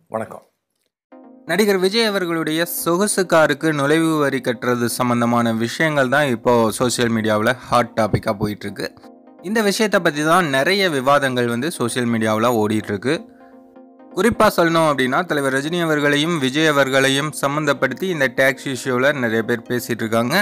வணக்கம் நடிகர் விஜய் அவர்களுடைய சொகுசு காருக்கு நுழைவு வரி கட்டுறது சம்பந்தமான விஷயங்கள் தான் இப்போ சோஷியல் மீடியாவில் ஹாட் டாப்பிக்காக போயிட்டு இருக்கு இந்த விஷயத்தை பற்றி தான் நிறைய விவாதங்கள் வந்து சோஷியல் மீடியாவில் ஓடிட்டு இருக்கு குறிப்பாக சொல்லணும் அப்படின்னா தலைவர் ரஜினி அவர்களையும் விஜய் அவர்களையும் சம்மந்தப்படுத்தி இந்த டேக்ஸ் இஷ்யூவில் நிறைய பேர் பேசிகிட்டு இருக்காங்க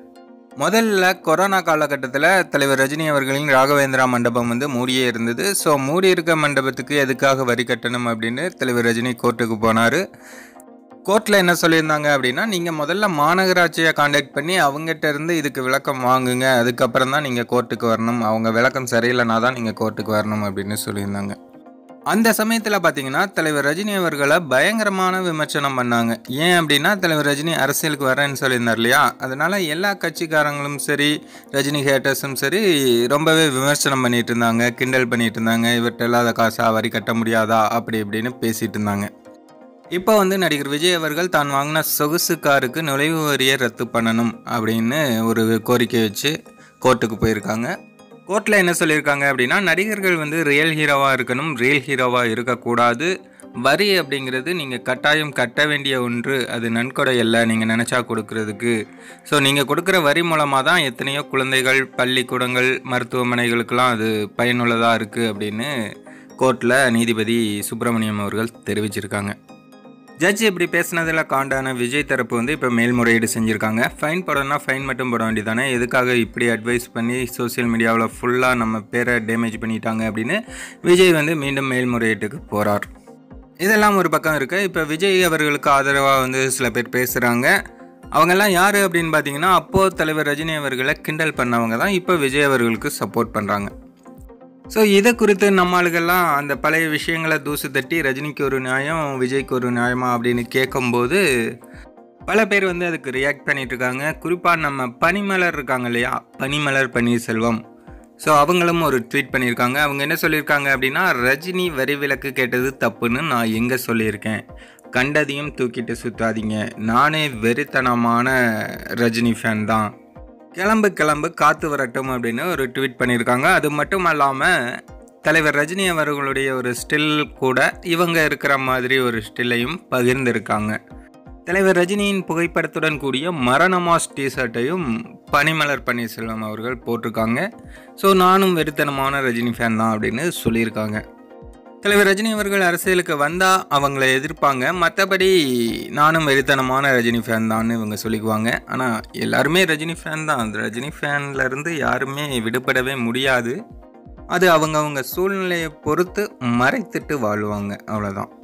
முதல்ல கொரோனா காலகட்டத்தில் தலைவர் ரஜினி அவர்களின் ராகவேந்திரா மண்டபம் வந்து மூடியே இருந்தது ஸோ மூடி இருக்க மண்டபத்துக்கு எதுக்காக வரி கட்டணும் அப்படின்னு தலைவர் ரஜினி கோர்ட்டுக்கு போனார் கோர்ட்டில் என்ன சொல்லியிருந்தாங்க அப்படின்னா நீங்கள் முதல்ல மாநகராட்சியை காண்டாக்ட் பண்ணி அவங்ககிட்ட இருந்து இதுக்கு விளக்கம் வாங்குங்க அதுக்கப்புறம் தான் நீங்கள் கோர்ட்டுக்கு வரணும் அவங்க விளக்கம் சரியில்லைனா தான் நீங்கள் கோர்ட்டுக்கு வரணும் அப்படின்னு சொல்லியிருந்தாங்க அந்த சமயத்தில் பார்த்தீங்கன்னா தலைவர் ரஜினி அவர்களை பயங்கரமான விமர்சனம் பண்ணாங்க ஏன் அப்படின்னா தலைவர் ரஜினி அரசியலுக்கு வரேன்னு சொல்லியிருந்தார் இல்லையா அதனால எல்லா கட்சிக்காரங்களும் சரி ரஜினி ஹேட்டர்ஸும் சரி ரொம்பவே விமர்சனம் பண்ணிட்டு இருந்தாங்க கிண்டல் பண்ணிட்டு இருந்தாங்க இவர்கிட்ட இல்லாத காசா வரி கட்ட முடியாதா அப்படி இப்படின்னு பேசிட்டு இருந்தாங்க இப்போ வந்து நடிகர் விஜய் அவர்கள் தான் வாங்கின சொகுசு காருக்கு நுழைவு வரியை ரத்து பண்ணணும் அப்படின்னு ஒரு கோரிக்கை வச்சு கோர்ட்டுக்கு போயிருக்காங்க கோர்ட்டில் என்ன சொல்லியிருக்காங்க அப்படின்னா நடிகர்கள் வந்து ரியல் ஹீரோவாக இருக்கணும் ரியல் ஹீரோவாக இருக்கக்கூடாது வரி அப்படிங்கிறது நீங்கள் கட்டாயம் கட்ட வேண்டிய ஒன்று அது நன்கொடை அல்ல நீங்கள் நினச்சா கொடுக்கறதுக்கு ஸோ நீங்கள் கொடுக்குற வரி மூலமாக தான் எத்தனையோ குழந்தைகள் பள்ளிக்கூடங்கள் மருத்துவமனைகளுக்கெல்லாம் அது பயனுள்ளதாக இருக்குது அப்படின்னு கோர்ட்டில் நீதிபதி சுப்பிரமணியம் அவர்கள் தெரிவிச்சிருக்காங்க ஜட்ஜ் இப்படி பேசினதில் காண்டான விஜய் தரப்பு வந்து இப்போ மேல்முறையீடு செஞ்சுருக்காங்க ஃபைன் போடணும்னா ஃபைன் மட்டும் போட வேண்டியதானே எதுக்காக இப்படி அட்வைஸ் பண்ணி சோஷியல் மீடியாவில் ஃபுல்லாக நம்ம பேரை டேமேஜ் பண்ணிட்டாங்க அப்படின்னு விஜய் வந்து மீண்டும் மேல்முறையீட்டுக்கு போகிறார் இதெல்லாம் ஒரு பக்கம் இருக்கு இப்போ விஜய் அவர்களுக்கு ஆதரவாக வந்து சில பேர் பேசுகிறாங்க அவங்கெல்லாம் யார் அப்படின்னு பார்த்தீங்கன்னா அப்போது தலைவர் ரஜினி அவர்களை கிண்டல் பண்ணவங்க தான் இப்போ விஜய் அவர்களுக்கு சப்போர்ட் பண்ணுறாங்க ஸோ இதை குறித்து நம்ம ஆளுகள்லாம் அந்த பழைய விஷயங்களை தூசு தட்டி ரஜினிக்கு ஒரு நியாயம் விஜய்க்கு ஒரு நியாயமா அப்படின்னு கேட்கும்போது பல பேர் வந்து அதுக்கு ரியாக்ட் பண்ணிட்டு இருக்காங்க குறிப்பாக நம்ம பனிமலர் இருக்காங்க இல்லையா பனிமலர் பன்னீர்செல்வம் ஸோ அவங்களும் ஒரு ட்வீட் பண்ணியிருக்காங்க அவங்க என்ன சொல்லியிருக்காங்க அப்படின்னா ரஜினி வரி விலக்கு கேட்டது தப்புன்னு நான் எங்கே சொல்லியிருக்கேன் கண்டதையும் தூக்கிட்டு சுத்தாதீங்க நானே வெறித்தனமான ரஜினி ஃபேன் தான் கிளம்பு கிளம்பு காத்து வரட்டும் அப்படின்னு ஒரு ட்வீட் பண்ணியிருக்காங்க அது மட்டும் இல்லாமல் தலைவர் ரஜினி அவர்களுடைய ஒரு ஸ்டில் கூட இவங்க இருக்கிற மாதிரி ஒரு ஸ்டில்லையும் பகிர்ந்திருக்காங்க தலைவர் ரஜினியின் புகைப்படத்துடன் கூடிய மரணமாஸ் டிஷர்ட்டையும் பனிமலர் பன்னீர்செல்வம் அவர்கள் போட்டிருக்காங்க ஸோ நானும் வெறித்தனமான ரஜினி ஃபேன் தான் அப்படின்னு சொல்லியிருக்காங்க தலைவர் ரஜினி அவர்கள் அரசியலுக்கு வந்தால் அவங்கள எதிர்ப்பாங்க மற்றபடி நானும் வெறித்தனமான ரஜினி ஃபேன் தான்னு இவங்க சொல்லிக்குவாங்க ஆனால் எல்லாருமே ரஜினி ஃபேன் தான் அந்த ரஜினி ஃபேன்லேருந்து யாருமே விடுபடவே முடியாது அது அவங்கவுங்க சூழ்நிலையை பொறுத்து மறைத்துட்டு வாழ்வாங்க அவ்வளோதான்